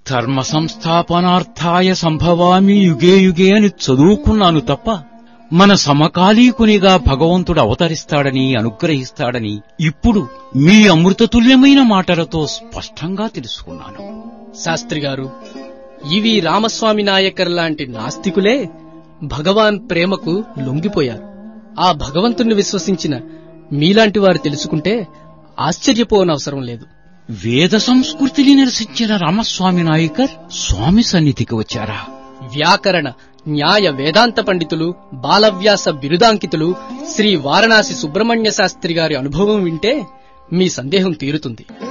ధర్మ సంస్థాపనార్థాయ సంభవామి యుగే యుగే అని చదువుకున్నాను తప్ప మన సమకాలీకునిగా భగవంతుడు అవతరిస్తాడని అనుగ్రహిస్తాడని ఇప్పుడు మీ అమృతతుల్యమైన మాటలతో స్పష్టంగా తెలుసుకున్నాను శాస్త్రి గారు ఇవి రామస్వామి నాయకర్ లాంటి నాస్తికులే భగవాన్ ప్రేమకు లొంగిపోయారు ఆ భగవంతుణ్ణి విశ్వసించిన మీలాంటి వారు తెలుసుకుంటే ఆశ్చర్యపోనవసరం లేదు వేద సంస్కృతిని నిరసించిన రామస్వామి నాయకర్ స్వామి సన్నిధికి వచ్చారా వ్యాకరణ న్యాయ వేదాంత పండితులు బాలవ్యాస బిరుదాంకితులు శ్రీ వారణాసి సుబ్రహ్మణ్య శాస్త్రి గారి అనుభవం వింటే మీ సందేహం తీరుతుంది